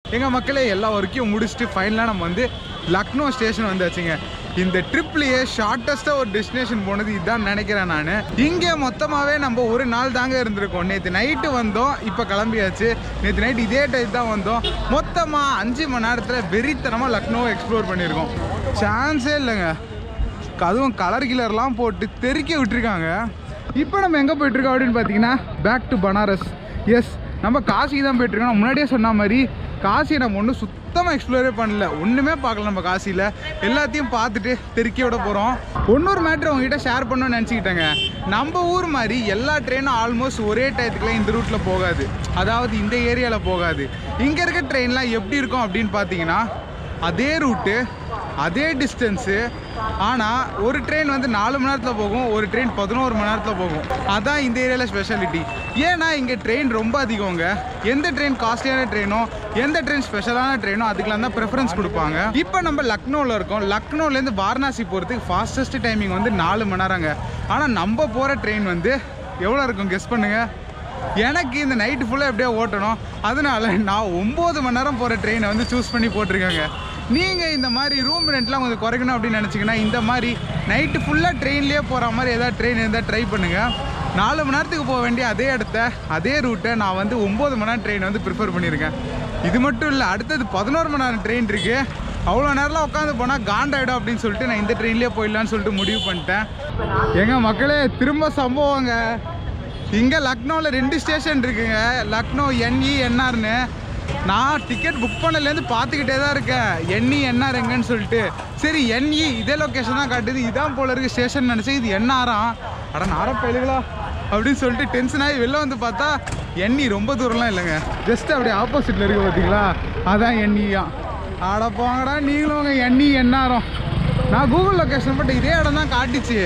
எங்கள் மக்களே எல்லா ஒர்க்கையும் முடிச்சுட்டு ஃபைனலாக நம்ம வந்து லக்னோ ஸ்டேஷன் வந்தாச்சுங்க இந்த ட்ரிப்லேயே ஷார்ட்டஸ்ட்டாக ஒரு டெஸ்டினேஷன் போனது இதான் நினைக்கிறேன் நான் இங்கே மொத்தமாகவே நம்ம ஒரு நாள் தாங்க இருந்திருக்கோம் நேற்று நைட்டு வந்தோம் இப்போ கிளம்பியாச்சு நேற்று நைட்டு இதே டைம் தான் வந்தோம் மொத்தமாக அஞ்சு மணி நேரத்தில் வெறித்தனமாக லக்னோவை எக்ஸ்ப்ளோர் பண்ணியிருக்கோம் சான்ஸே இல்லைங்க அதுவும் கலர் கிலர்லாம் போட்டு தெறிக்க விட்டுருக்காங்க இப்போ நம்ம எங்கே போயிட்டுருக்கோம் அப்படின்னு பார்த்தீங்கன்னா பேக் டு பனாரஸ் எஸ் நம்ம காசிக்கு தான் போயிட்டுருக்கோம் நான் முன்னாடியே சொன்ன மாதிரி காசியை நம்ம ஒன்றும் சுத்தமாக எக்ஸ்ப்ளோரே பண்ணல ஒன்றுமே பார்க்கல நம்ம காசியில் எல்லாத்தையும் பார்த்துட்டு தெறிக்க விட போகிறோம் இன்னொரு மேட்ரு உங்ககிட்ட ஷேர் பண்ணணும்னு நினச்சிக்கிட்டேங்க நம்ம ஊர் மாதிரி எல்லா ட்ரெயினும் ஆல்மோஸ்ட் ஒரே டயத்துக்குலாம் இந்த ரூட்டில் போகாது அதாவது இந்த ஏரியாவில் போகாது இங்கே இருக்க ட்ரெயின்லாம் எப்படி இருக்கும் அப்படின்னு பார்த்தீங்கன்னா அதே ரூட்டு அதே டிஸ்டன்ஸு ஆனால் ஒரு ட்ரெயின் வந்து நாலு மணி நேரத்தில் போகும் ஒரு ட்ரெயின் பதினோரு மணி நேரத்தில் போகும் அதான் இந்த ஏரியாவில் ஸ்பெஷாலிட்டி ஏன்னா இங்கே ட்ரெயின் ரொம்ப அதிகங்க எந்த ட்ரெயின் காஸ்ட்லியான ட்ரெயினோ எந்த ட்ரெயின் ஸ்பெஷலான ட்ரெயினோ அதுக்கெல்லாம் தான் ப்ரிஃபரன்ஸ் கொடுப்பாங்க இப்போ நம்ம லக்னோவில் இருக்கோம் லக்னோலேருந்து வாரணாசி போகிறதுக்கு ஃபாஸ்டஸ்ட் டைமிங் வந்து நாலு மணி நேரங்க ஆனால் நம்ம போகிற ட்ரெயின் வந்து எவ்வளோ இருக்கும் கெஸ் பண்ணுங்கள் எனக்கு இந்த நைட்டு ஃபுல்லாக எப்படியோ ஓட்டணும் அதனால நான் ஒம்பது மணி நேரம் போகிற ட்ரெயினை வந்து சூஸ் பண்ணி போட்டிருக்காங்க நீங்கள் இந்த மாதிரி ரூம் ரெண்ட்லாம் கொஞ்சம் குறைக்கணும் அப்படின்னு நினச்சிங்கன்னா இந்த மாதிரி நைட்டு ஃபுல்லாக ட்ரெயின்லேயே போகிற மாதிரி ஏதாவது ட்ரெயின் இருந்தால் ட்ரை பண்ணுங்கள் நாலு மணி நேரத்துக்கு போக வேண்டிய அதே இடத்த அதே ரூட்டை நான் வந்து ஒம்பது மணி நேரம் ட்ரெயின் வந்து ப்ரிஃபர் பண்ணியிருக்கேன் இது மட்டும் இல்லை அடுத்தது பதினோரு மணி நேரம் ட்ரெயின் இருக்குது அவ்வளோ நேரம்லாம் உட்காந்து போனால் காண்டாயிடும் அப்படின்னு சொல்லிட்டு நான் இந்த ட்ரெயின்லேயே போயிடலான்னு சொல்லிட்டு முடிவு பண்ணிட்டேன் எங்கள் மக்களே திரும்ப சம்பவங்க இங்கே லக்னோவில் ரெண்டு ஸ்டேஷன் இருக்குங்க லக்னோ என்இ என்ஆர்னு நான் டிக்கெட் புக் பண்ணலேருந்து பார்த்துக்கிட்டே தான் இருக்கேன் என்இ என்ஆர் எங்கன்னு சொல்லிட்டு சரி என்இ இதே லொக்கேஷன் தான் காட்டுது இதான் போல இருக்கு ஸ்டேஷன் நினச்சேன் இது என்ஆராம் அட நாரம் பயிலுகளா அப்படின்னு சொல்லிட்டு டென்ஷன் ஆகி வெளில வந்து பார்த்தா எண்ணி ரொம்ப தூரம்லாம் இல்லைங்க ஜஸ்ட் அப்படியே ஆப்போசிட்டில் இருக்கு பார்த்தீங்களா அதான் எண்ணியாம் ஆட போங்கடா நீங்களும் உங்க எண்ணி என்னாரம் நான் கூகுள் லொக்கேஷன் போட்டு இதே இடம் தான் காட்டுச்சு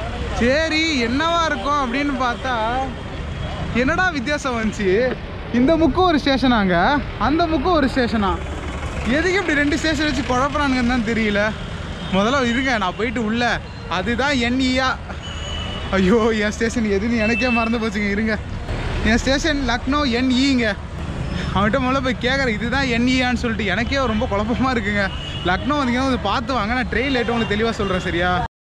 சரி என்னவா இருக்கும் அப்படின்னு பார்த்தா என்னடா வித்தியாசம் வந்துச்சு இந்த முக்கும் ஒரு ஸ்டேஷனாங்க அந்த முக்கும் ஒரு ஸ்டேஷனா எதுக்கு இப்படி ரெண்டு ஸ்டேஷன் வச்சு குழப்பறானுங்கன்னு தான் தெரியல முதல்ல இருங்க நான் போயிட்டு உள்ள அதுதான் என்இயா ஐயோ என் ஸ்டேஷன் எதுன்னு எனக்கே மறந்து போச்சுங்க இருங்க என் ஸ்டேஷன் லக்னோ என்இங்க அவன்கிட்ட முதல்ல போய் கேட்குறேன் இதுதான் என்இயான்னு சொல்லிட்டு எனக்கே ரொம்ப குழப்பமா இருக்குங்க லக்னோ வந்தீங்கன்னா கொஞ்சம் பார்த்து வாங்க நான் ட்ரெயின் லேட்டு உங்களுக்கு தெளிவாக சொல்கிறேன் சரியா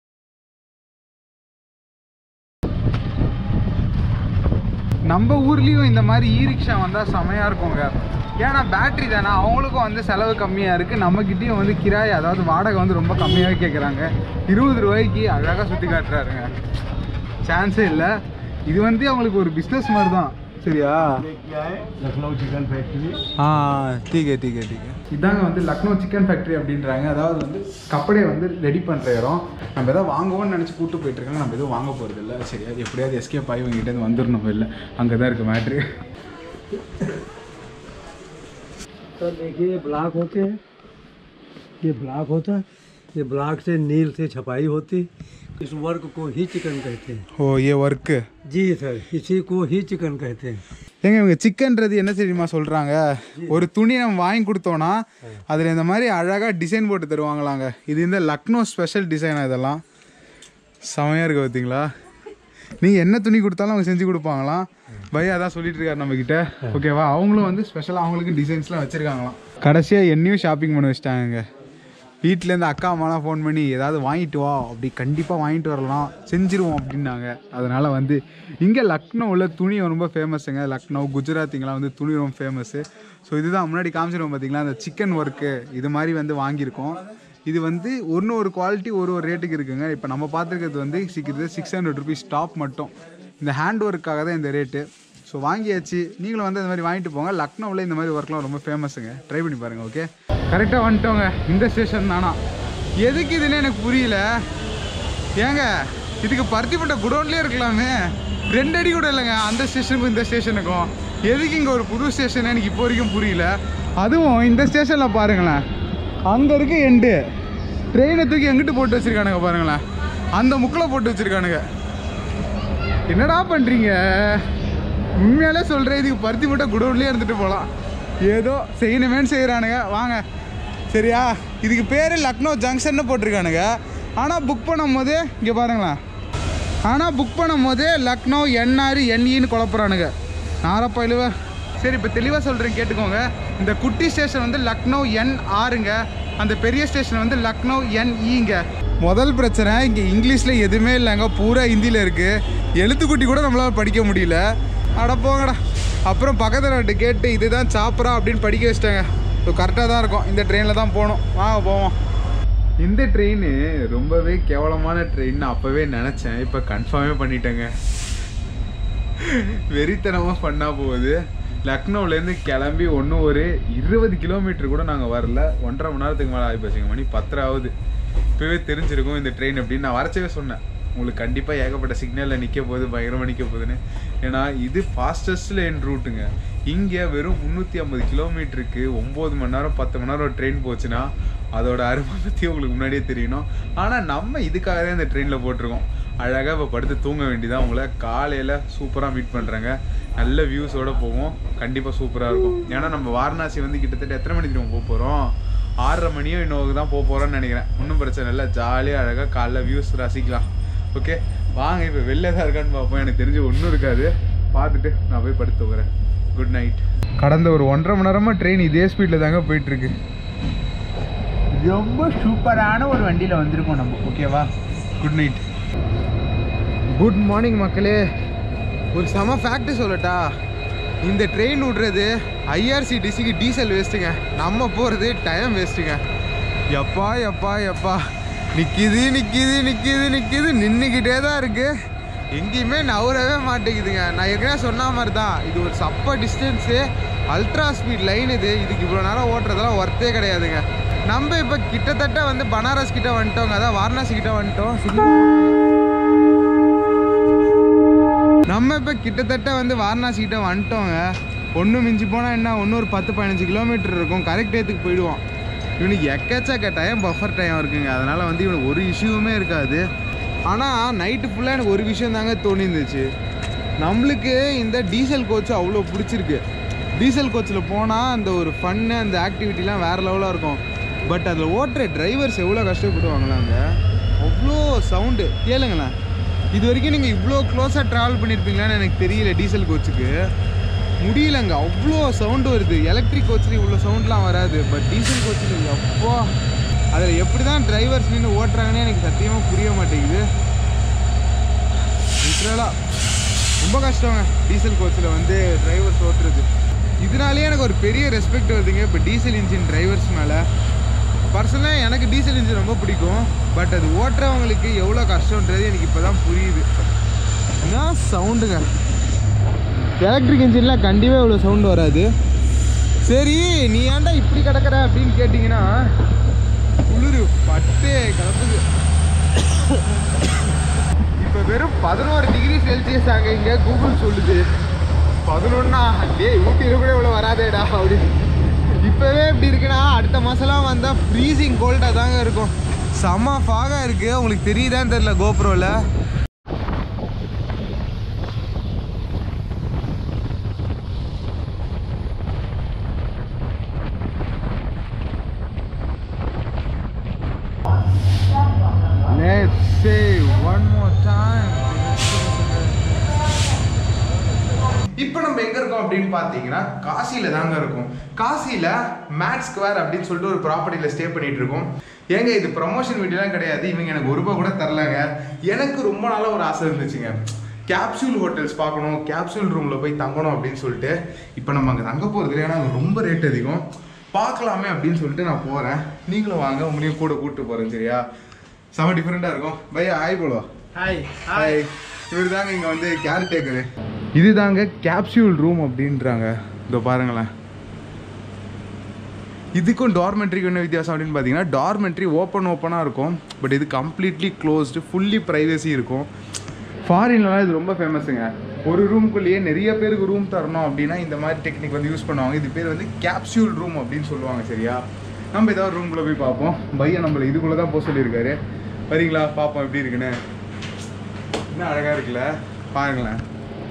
நம்ம ஊர்லேயும் இந்த மாதிரி இ ரிக்ஷா வந்தால் செமையாக இருக்குங்க ஏன்னா பேட்ரி தானே அவங்களுக்கும் வந்து செலவு கம்மியாக இருக்குது நம்மக்கிட்டேயும் வந்து கிராய் அதாவது வாடகை வந்து ரொம்ப கம்மியாகவே கேட்குறாங்க இருபது ரூபாய்க்கு அழகாக சுற்றி காட்டுறாருங்க சான்ஸே இல்லை இது வந்து அவங்களுக்கு ஒரு பிஸ்னஸ் மாதிரி தான் சரியா लखनऊ चिकन फैक्ट्री ஆ டீகே டீகே டீகே இதாங்க வந்து லக்னோ சிக்கன் ஃபேக்ட்ரி அப்படின்றாங்க அதாவது வந்து கப்படையை வந்து ரெடி பண்ணுற இடம் நம்ம எதாவது வாங்குவோம்னு நினச்சி கூட்டு போயிட்டு இருக்காங்க நம்ம எதுவும் வாங்க போகிறது இல்லை சரியா எப்படியாவது எஸ்கேப் ஆகி இவங்ககிட்ட வந்துடணும் இல்லை அங்கே தான் இருக்குது மேட்ரு सर देखिए ये ब्लॉक होते हैं ये ब्लॉक होता है ये ब्लॉक से नील से छपाई होती इस वर्क को ही चिकन कहते हैं ஓ ஏ ஒர்க்கு जी सर इसी को ही चिकन कहते हैं ஏங்க இவங்க சிக்கன்றது என்ன தெரியுமா சொல்கிறாங்க ஒரு துணி நம்ம வாங்கி கொடுத்தோன்னா அதில் இந்த மாதிரி அழகாக டிசைன் போட்டு தருவாங்களாங்க இது இந்த லக்னோ ஸ்பெஷல் டிசைனாக இதெல்லாம் செமையாக இருக்கு பார்த்தீங்களா நீங்கள் என்ன துணி கொடுத்தாலும் அவங்க செஞ்சு கொடுப்பாங்களாம் பையா அதான் சொல்லிட்டு இருக்காரு நம்மக்கிட்ட ஓகேவா அவங்களும் வந்து ஸ்பெஷலாக அவங்களுக்கு டிசைன்ஸ்லாம் வச்சுருக்காங்களாம் கடைசியாக என்னையும் ஷாப்பிங் பண்ண வச்சிட்டாங்க வீட்டிலேருந்து அக்கா அம்மாலாம் ஃபோன் பண்ணி ஏதாவது வாங்கிட்டு வா அப்படி கண்டிப்பாக வாங்கிட்டு வரலாம் செஞ்சிருவோம் அப்படின்னாங்க அதனால் வந்து இங்கே லக்னோவில் துணி ரொம்ப ஃபேமஸுங்க லக்னோ குஜராத்திங்கெலாம் வந்து துணி ரொம்ப ஃபேமஸ்ஸு ஸோ இதுதான் முன்னாடி காமிச்சிருவோம் பார்த்தீங்களா அந்த சிக்கன் ஒர்க்கு இது மாதிரி வந்து வாங்கியிருக்கோம் இது வந்து ஒன்று ஒரு குவாலிட்டி ஒரு ஒரு ரேட்டுக்கு இருக்குங்க இப்போ நம்ம பார்த்துருக்கிறது வந்து சீக்கிரத்தில் சிக்ஸ் ஹண்ட்ரட் ருபீஸ் டாப் மட்டும் இந்த ஹேண்ட் ஒர்க்காக தான் இந்த ரேட்டு ஸோ வாங்கியாச்சு நீங்களும் வந்து இந்த மாதிரி வாங்கிட்டு போங்க லக்னோவில் இந்த மாதிரி ஒர்க்லாம் ரொம்ப ஃபேமஸுங்க ட்ரை பண்ணி பாருங்கள் ஓகே கரெக்டாக வந்துட்டோங்க இந்த ஸ்டேஷன் தானா எதுக்கு இதுன்னு எனக்கு புரியல ஏங்க இதுக்கு பருத்திப்பட்ட குடோன்லேயே இருக்கலாமே ரெண்டு அடி கூட இல்லைங்க அந்த ஸ்டேஷனுக்கும் இந்த ஸ்டேஷனுக்கும் எதுக்கு இங்கே ஒரு புது ஸ்டேஷன் எனக்கு இப்போ வரைக்கும் புரியல அதுவும் இந்த ஸ்டேஷனில் பாருங்களேன் அங்கே இருக்க எண்டு ட்ரெயினை தூக்கி எங்கிட்டு போட்டு வச்சிருக்கானுங்க பாருங்களேன் அந்த முக்கில் போட்டு வச்சிருக்கானுங்க என்னடா பண்ணுறீங்க உண்மையாலே சொல்கிறேன் இதுக்கு பருத்தி மட்டும் குடோன்லேயே இருந்துட்டு போகலாம் ஏதோ செய்யணுமேன்னு செய்கிறானுங்க வாங்க சரியா இதுக்கு பேர் லக்னோ ஜங்ஷன்னு போட்டிருக்கானுங்க ஆனால் புக் பண்ணும் போது இங்கே பாருங்களேன் ஆனால் புக் பண்ணும் போது லக்னோ என்ஆர் என்இன்னு குழப்புறானுங்க நாரப்பா இழுவ சரி இப்போ தெளிவாக சொல்கிறேன் கேட்டுக்கோங்க இந்த குட்டி ஸ்டேஷன் வந்து லக்னோ என் ஆறுங்க அந்த பெரிய ஸ்டேஷன் வந்து லக்னோ என் ஈங்க முதல் பிரச்சனை இங்கே இங்கிலீஷில் எதுவுமே இல்லைங்க பூரா ஹிந்தியில் இருக்குது எழுத்துக்குட்டி கூட நம்மளால் படிக்க முடியல அட போங்கடா அப்புறம் பக்கத்தில் கேட்டு இதுதான் சாப்பிட்றா அப்படின்னு படிக்க வச்சிட்டாங்க ஸோ கரெக்டாக தான் இருக்கும் இந்த ட்ரெயினில் தான் போகணும் வாங்க போவோம் இந்த ட்ரெயின் ரொம்பவே கேவலமான ட்ரெயின் அப்போவே நினச்சேன் இப்போ கன்ஃபார்மே பண்ணிட்டேங்க வெறித்தனமாக பண்ணா போகுது லக்னோவிலேருந்து கிளம்பி ஒன்றும் ஒரு இருபது கிலோமீட்டர் கூட நாங்கள் வரல ஒன்றரை மணி நேரத்துக்கு மேலே ஆகி போச்சுங்க மணி பத்தரை ஆகுது இப்போவே தெரிஞ்சிருக்கும் இந்த ட்ரெயின் அப்படின்னு நான் வரச்சவே சொன்னேன் உங்களுக்கு கண்டிப்பாக ஏகப்பட்ட சிக்னலில் நிற்க போகுது பயங்கரமாக நிற்க போகுதுன்னு ஏன்னா இது ஃபாஸ்டஸ்ட் லைன் ரூட்டுங்க இங்கே வெறும் முந்நூற்றி ஐம்பது கிலோமீட்டருக்கு ஒம்பது மணி நேரம் பத்து மணி நேரம் ட்ரெயின் போச்சுன்னா அதோட அருமை பற்றி உங்களுக்கு முன்னாடியே தெரியணும் ஆனால் நம்ம இதுக்காக தான் இந்த ட்ரெயினில் போட்டிருக்கோம் அழகாக இப்போ படுத்து தூங்க வேண்டியதான் உங்களை காலையில் சூப்பராக மீட் பண்ணுறாங்க நல்ல வியூஸோட போவோம் கண்டிப்பாக சூப்பராக இருக்கும் ஏன்னா நம்ம வாரணாசி வந்து கிட்டத்தட்ட எத்தனை மணிக்கு நம்ம போக போகிறோம் ஆறரை மணியோ இன்னொரு தான் போக போகிறோம்னு நினைக்கிறேன் ஒன்றும் பிரச்சனை இல்லை ஜாலியாக அழகாக காலைல வியூஸ் ரசிக்கலாம் ஓகே வாங்க இப்போ வெளில தான் இருக்கான்னு பார்ப்போம் எனக்கு தெரிஞ்சு ஒன்றும் இருக்காது பார்த்துட்டு நான் போய் படுத்து தூங்குறேன் குட் நைட் கடந்த ஒரு ஒன்றரை மணி நேரமாக ட்ரெயின் இதே ஸ்பீடில் தாங்க போயிட்டுருக்கு ரொம்ப சூப்பரான ஒரு வண்டியில் வந்திருக்கோம் நம்ம ஓகேவா குட் நைட் குட் மார்னிங் மக்களே ஒரு செம ஃபேக்ட் சொல்லட்டா இந்த ட்ரெயின் விட்றது ஐஆர்சிடிசிக்கு டீசல் வேஸ்ட்டுங்க நம்ம போகிறது டைம் வேஸ்ட்டுங்க எப்பா எப்பா எப்பா நிற்கிது நிற்கிது நிற்கிது நிற்கிது நின்றுக்கிட்டே தான் இருக்குது எங்கேயுமே நவரவே மாட்டேங்குதுங்க நான் ஏற்கனவே சொன்ன மாதிரி தான் இது ஒரு சப்ப டிஸ்டன்ஸு அல்ட்ரா ஸ்பீட் லைன் இது இதுக்கு இவ்வளோ நேரம் ஓட்டுறதெல்லாம் ஒர்த்தே கிடையாதுங்க நம்ம இப்போ கிட்டத்தட்ட வந்து பனாரஸ் கிட்ட வந்துட்டோங்க அதான் வாரணாசி கிட்ட வந்துட்டோம் சிக்னல் நம்ம இப்போ கிட்டத்தட்ட வந்து வாரணாசி கிட்ட வந்துட்டோங்க ஒன்றும் மிஞ்சி போனால் என்ன ஒன்று ஒரு பத்து பதினஞ்சு கிலோமீட்டர் இருக்கும் கரெக்ட் டேத்துக்கு போயிடுவோம் இவனுக்கு எக்கச்சக்க டைம் பஃபர் டைம் இருக்குங்க அதனால் வந்து இவனுக்கு ஒரு இஷ்யூவுமே இருக்காது ஆனால் நைட்டு ஃபுல்லாக எனக்கு ஒரு விஷயம் தாங்க தோணிருந்துச்சு நம்மளுக்கு இந்த டீசல் கோச் அவ்வளோ பிடிச்சிருக்கு டீசல் கோச்சில் போனால் அந்த ஒரு ஃபன்னு அந்த ஆக்டிவிட்டிலாம் வேறு லெவலாக இருக்கும் பட் அதில் ஓட்டுற டிரைவர்ஸ் எவ்வளோ கஷ்டப்படுவாங்களாங்க அவ்வளோ சவுண்டு கேளுங்களேன் இது வரைக்கும் நீங்கள் இவ்வளோ க்ளோஸாக ட்ராவல் பண்ணியிருப்பீங்களான்னு எனக்கு தெரியல டீசல் கோச்சுக்கு முடியலங்க அவ்வளோ சவுண்டு வருது எலக்ட்ரிக் கோச்சில் இவ்வளோ சவுண்ட்லாம் வராது பட் டீசல் கோச்சில் எப்போ அதில் எப்படி தான் டிரைவர்ஸ் நின்று ஓட்டுறாங்கன்னே எனக்கு சத்தியமாக புரிய மாட்டேங்குது லிட்ரலாக ரொம்ப கஷ்டங்க டீசல் கோச்சில் வந்து டிரைவர்ஸ் ஓட்டுறது இதனாலேயே எனக்கு ஒரு பெரிய ரெஸ்பெக்ட் வருதுங்க இப்போ டீசல் இன்ஜின் டிரைவர்ஸ் மேலே பர்சனலாக எனக்கு டீசல் இன்ஜின் ரொம்ப பிடிக்கும் பட் அது ஓட்டுறவங்களுக்கு எவ்வளோ கஷ்டன்றது எனக்கு இப்போ தான் புரியுது என்ன சவுண்டுங்க எலக்ட்ரிக் இன்ஜினில் கண்டிப்பாக இவ்வளோ சவுண்டு வராது சரி நீ ஏன்டா இப்படி கிடக்குற அப்படின்னு கேட்டிங்கன்னா குளிர் பட்டே கிடக்குது இப்போ வெறும் பதினோரு டிகிரி செல்சியஸ் ஆக இங்கே கூகுள் சொல்லுது பதினொன்னா டேய் ஊட்டியில் கூட இவ்வளோ வராதேடா அப்படின்னு இப்போவே இப்படி இருக்குன்னா அடுத்த மாதம்லாம் வந்தால் ஃப்ரீசிங் கோல்டாக தாங்க இருக்கும் செம்ம ஃபாகாக இருக்குது உங்களுக்கு தெரியுதான்னு தெரில கோப்ரோவில் Let's say one more time. இப்போ நம்ம எங்க இருக்கோம் அப்படின்னு பார்த்தீங்கன்னா காசியில தாங்க இருக்கோம் காசியில மேட் ஸ்கொயர் அப்படின்னு சொல்லிட்டு ஒரு ப்ராப்பர்ட்டியில் ஸ்டே பண்ணிட்டு இருக்கோம் ஏங்க இது ப்ரமோஷன் வீடியோலாம் கிடையாது இவங்க எனக்கு ஒரு ரூபாய் கூட தரலங்க எனக்கு ரொம்ப நாளாக ஒரு ஆசை இருந்துச்சுங்க கேப்சூல் ஹோட்டல்ஸ் பார்க்கணும் கேப்சூல் ரூமில் போய் தங்கணும் அப்படின்னு சொல்லிட்டு இப்போ நம்ம அங்கே தங்க போகிறது இல்லை ஏன்னா அங்கே ரொம்ப ரேட் அதிகம் பார்க்கலாமே அப்படின்னு சொல்லிட்டு நான் போகிறேன் நீங்களும் வாங்க உங்களையும் கூட கூப்பிட்டு போகிறேன் சரியா செம டிஃப்ரெண்ட்டாக இருக்கும் பையா ஆய் போலோ ஹாய் ஹாய் இவர் தாங்க இங்கே வந்து கேர் டேக்கரு இது தாங்க கேப்சியூல் ரூம் அப்படின்றாங்க இதோ பாருங்களேன் இதுக்கும் டார்மெண்ட்ரிக்கு என்ன வித்தியாசம் அப்படின்னு பார்த்தீங்கன்னா டார்மெண்ட்ரி ஓப்பன் ஓப்பனாக இருக்கும் பட் இது கம்ப்ளீட்லி க்ளோஸ்டு ஃபுல்லி ப்ரைவசி இருக்கும் ஃபாரின்லலாம் இது ரொம்ப ஃபேமஸுங்க ஒரு ரூம்குள்ளேயே நிறைய பேருக்கு ரூம் தரணும் அப்படின்னா இந்த மாதிரி டெக்னிக் வந்து யூஸ் பண்ணுவாங்க இது பேர் வந்து கேப்சியூல் ரூம் அப்படின்னு சொல்லுவாங்க சரியா நம்ம ஏதாவது ரூம்குள்ளே போய் பார்ப்போம் பையன் நம்மளை இதுக்குள்ளே தான் போக சொல்லியிருக்காரு வரீங்களா பார்ப்போம் எப்படி இருக்குன்னு என்ன அழகாக இருக்குல்ல பாருங்களேன்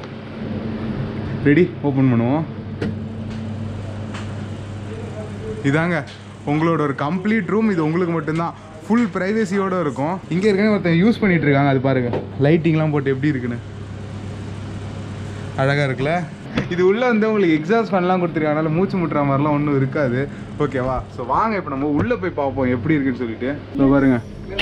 ரெடி ஓப்பன் பண்ணுவோம் இதாங்க உங்களோட ஒரு கம்ப்ளீட் ரூம் இது உங்களுக்கு மட்டும்தான் ஃபுல் ப்ரைவசியோட இருக்கும் இங்கே இருக்கனே ஒருத்தன் யூஸ் பண்ணிட்டு இருக்காங்க அது பாருங்க லைட்டிங்லாம் போட்டு எப்படி இருக்குன்னு அழகாக இருக்குல்ல இது உள்ள வந்து உங்களுக்கு எக்ஸாஸ்ட் ஃபேன்லாம் கொடுத்துருக்காங்க அதனால மூச்சு முட்டுற மாதிரிலாம் ஒன்றும் இருக்காது ஓகேவா ஸோ வாங்க இப்போ நம்ம உள்ள போய் பார்ப்போம் எப்படி இருக்குன்னு சொல்லிட்டு இதோ பாருங்க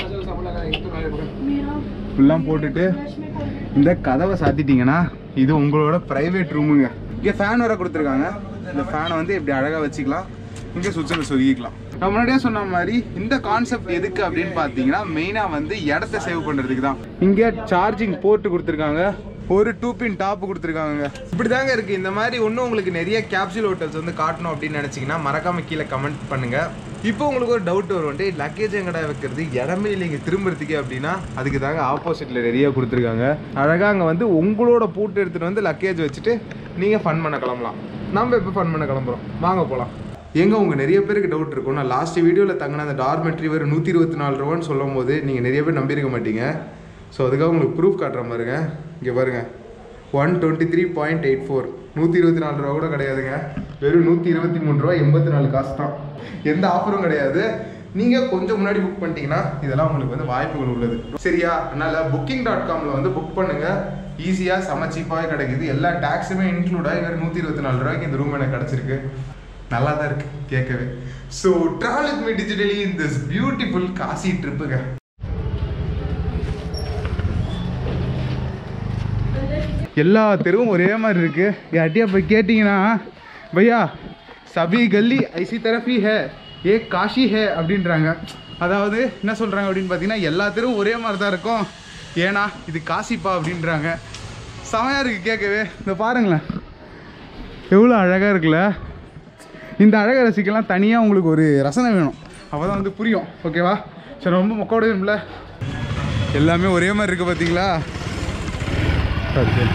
ஃபுல்லாம் போட்டுட்டு இந்த கதவை சாத்திட்டீங்கன்னா இது உங்களோட ப்ரைவேட் ரூமுங்க இங்கே ஃபேன் வர கொடுத்துருக்காங்க இந்த ஃபேனை வந்து இப்படி அழகாக வச்சுக்கலாம் இங்கே சுவிட்சில் சொருகிக்கலாம் நான் முன்னாடியே சொன்ன மாதிரி இந்த கான்செப்ட் எதுக்கு அப்படின்னு பார்த்தீங்கன்னா மெயினாக வந்து இடத்த சேவ் பண்ணுறதுக்கு தான் இங்கே சார்ஜிங் போர்ட்டு கொடுத்துருக்காங்க ஒரு டூ பின் டாப் கொடுத்துருக்காங்க இப்படி தாங்க இருக்குது இந்த மாதிரி இன்னும் உங்களுக்கு நிறைய கேப்சூல் ஹோட்டல்ஸ் வந்து காட்டணும் அப்படின்னு நினச்சிங்கன்னா மறக்காம கீழே கமெண்ட் பண்ணுங்க இப்போ உங்களுக்கு ஒரு டவுட் வரும் டேய் லக்கேஜ் எங்கடா வைக்கிறது இடமே இல்லைங்க திரும்புறதுக்கு அப்படின்னா அதுக்கு தாங்க ஆப்போசிட்டில் நிறைய கொடுத்துருக்காங்க அழகாக அங்கே வந்து உங்களோட பூட்டு எடுத்துகிட்டு வந்து லக்கேஜ் வச்சுட்டு நீங்கள் ஃபன் பண்ண கிளம்பலாம் நம்ம இப்போ ஃபன் பண்ண கிளம்புறோம் வாங்க போகலாம் எங்க உங்க நிறைய பேருக்கு டவுட் இருக்கும் நான் லாஸ்ட் வீடியோவில் தங்கின அந்த டார்மெட்ரி வரும் நூற்றி இருபத்தி நாலு ரூபான்னு சொல்லும் போது நீங்கள் நிறைய பேர் நம்பியிருக்க மாட்டீங்க ஸோ அதுக்காக உங்களுக்கு ப்ரூஃப் காட்டுறேன் பாருங்க இங்கே பாருங்க one twenty three point eight four நூற்றி இருபத்தி நாலு ரூபா கூட கிடையாதுங்க வெறும் நூற்றி இருபத்தி மூணு ரூபா எண்பத்தி நாலு காசு தான் எந்த ஆஃபரும் கிடையாது நீங்கள் கொஞ்சம் முன்னாடி புக் பண்ணிட்டீங்கன்னா இதெல்லாம் உங்களுக்கு வந்து வாய்ப்புகள் உள்ளது சரியா அதனால் புக்கிங் டாட் காமில் வந்து புக் பண்ணுங்க ஈஸியாக செம சீப்பாகவே கிடைக்குது எல்லா டேக்ஸுமே இன்க்ளூட் ஆகி வெறும் நூற்றி இருபத்தி நாலு ரூபாய்க்கு இந்த ரூம் எனக்கு கிடச்சிருக்கு நல்லா தான் இருக்கு கேட்கவே so travel with me digitally in this beautiful Kashi ட்ரிப்புங்க எல்லா தெருவும் ஒரே மாதிரி இருக்கு யார்ட்டியா போய் கேட்டிங்கன்னா பையா சபி கல்லி ஐசி தரஃபி ஹே ஏ காஷி ஹே அப்படின்றாங்க அதாவது என்ன சொல்கிறாங்க அப்படின்னு பார்த்தீங்கன்னா எல்லா தெருவும் ஒரே மாதிரி தான் இருக்கும் ஏன்னா இது காசிப்பா அப்படின்றாங்க செமையாக இருக்குது கேட்கவே இந்த பாருங்களேன் எவ்வளோ அழகாக இருக்குல்ல இந்த அழகை ரசிக்கலாம் தனியாக உங்களுக்கு ஒரு ரசனை வேணும் அப்போ தான் வந்து புரியும் ஓகேவா சரி ரொம்ப மொக்கோட வேணும்ல எல்லாமே ஒரே மாதிரி இருக்குது பார்த்தீங்களா சரி சரி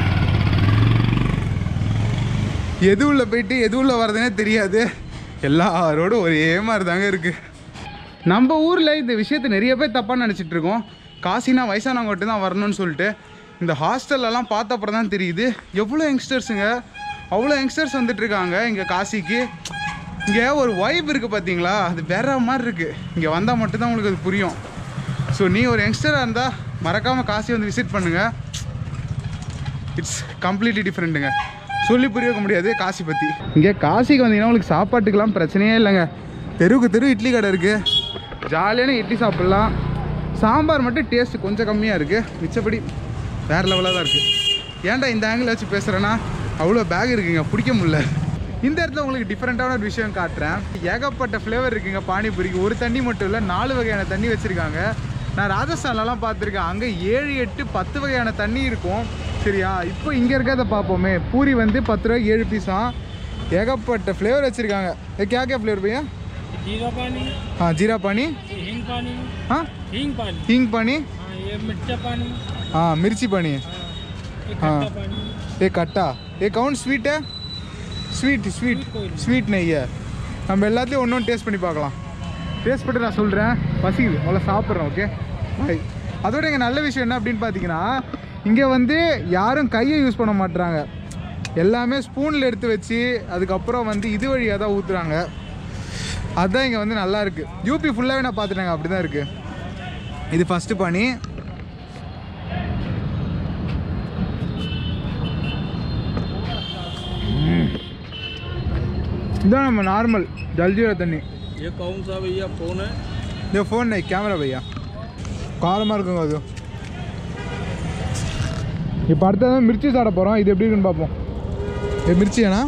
எது உள்ள போயிட்டு எது உள்ள வர்றதுனே தெரியாது எல்லா ரோடும் ஒரே மாதிரி தாங்க இருக்குது நம்ம ஊரில் இந்த விஷயத்தை நிறைய பேர் தப்பாக நினச்சிட்டு இருக்கோம் காசினா வயசானவங்க மட்டும் தான் வரணும்னு சொல்லிட்டு இந்த ஹாஸ்டல்லலாம் பார்த்த அப்புறம் தான் தெரியுது எவ்வளோ யங்ஸ்டர்ஸுங்க அவ்வளோ யங்ஸ்டர்ஸ் வந்துட்டு இருக்காங்க இங்கே காசிக்கு இங்கே ஒரு வைப் இருக்குது பார்த்தீங்களா அது வேற மாதிரி இருக்குது இங்கே வந்தால் மட்டும்தான் உங்களுக்கு அது புரியும் ஸோ நீ ஒரு யங்ஸ்டராக இருந்தால் மறக்காமல் காசி வந்து விசிட் பண்ணுங்கள் இட்ஸ் கம்ப்ளீட்லி டிஃப்ரெண்ட்டுங்க சொல்லி புரிய வைக்க முடியாது காசி பற்றி இங்கே காசிக்கு வந்தீங்கன்னா உங்களுக்கு சாப்பாட்டுக்கெல்லாம் பிரச்சனையே இல்லைங்க தெருவுக்கு தெரு இட்லி கடை இருக்குது ஜாலியான இட்லி சாப்பிட்லாம் சாம்பார் மட்டும் டேஸ்ட் கொஞ்சம் கம்மியாக இருக்குது மிச்சப்படி வேறு லெவலாக தான் இருக்குது ஏன்டா இந்த ஆங்கிள் வச்சு பேசுகிறேன்னா அவ்வளோ பேக் இருக்குங்க பிடிக்க முடியல இந்த இடத்துல உங்களுக்கு டிஃப்ரெண்ட்டான ஒரு விஷயம் காட்டுறேன் ஏகப்பட்ட ஃப்ளேவர் இருக்குங்க பானிபூரிக்கு ஒரு தண்ணி மட்டும் இல்லை நாலு வகையான தண்ணி வச்சுருக்காங்க நான் ராஜஸ்தான்லலாம் பார்த்துருக்கேன் அங்கே ஏழு எட்டு பத்து வகையான தண்ணி இருக்கும் சரியா இப்போ இங்கே இருக்கிறத பார்ப்போமே பூரி வந்து பத்து ரூபாய்க்கு ஏழு பீஸாம் ஏகப்பட்ட ஃப்ளேவர் வச்சுருக்காங்க ஏ கே கே ஃப்ளேவர் பையா जीरा पानी हाँ जीरा पानी ये हींग पानी हाँ हींग पानी हींग पानी हाँ ये मिर्चा पानी हाँ मिर्ची पानी हाँ ये हाँ। खट्टा पानी ये खट्टा ये कौन स्वीट है ஸ்வீட் ஸ்வீட் ஸ்வீட் நெய்ய நம்ம எல்லாத்தையும் ஒன்று டேஸ்ட் பண்ணி பார்க்கலாம் டேஸ்ட் பண்ணி நான் சொல்கிறேன் பசிக்குது முதல்ல சாப்பிட்றேன் ஓகே பாய் அதோட இங்கே நல்ல விஷயம் என்ன அப்படின்னு பார்த்தீங்கன்னா இங்கே வந்து யாரும் கையை யூஸ் பண்ண மாட்றாங்க எல்லாமே ஸ்பூனில் எடுத்து வச்சு அதுக்கப்புறம் வந்து இது வழியாக தான் ஊற்றுறாங்க அதுதான் இங்கே வந்து நல்லா இருக்குது யூபி ஃபுல்லாகவே நான் பார்த்துட்டேங்க அப்படி தான் இருக்குது இது ஃபஸ்ட்டு பானி இதான் நம்ம நார்மல் ஜல்ஜீரா தண்ணி ये कौन सा भैया फोन है இந்த ஃபோன் நை கேமரா பையா காரமாக இருக்குங்க அது இப்போ அடுத்தது மிர்ச்சி சாப்பிட போகிறோம் இது எப்படி இருக்குன்னு பார்ப்போம் இது மிர்ச்சி ஏன்னா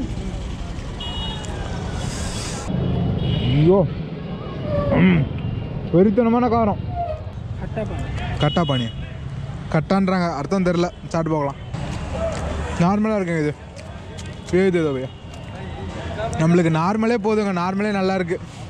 ஐயோ ம். வெறித்தனமான காரம் खट्टा पानी கட்டா பானி கட்டான்றாங்க அர்த்தம் தெரில சாப்பிட்டு பார்க்கலாம் நார்மலாக இருக்குங்க இது ஏது இதோ பையா நம்மளுக்கு நார்மலே போதுங்க நார்மலே நல்லா இருக்குது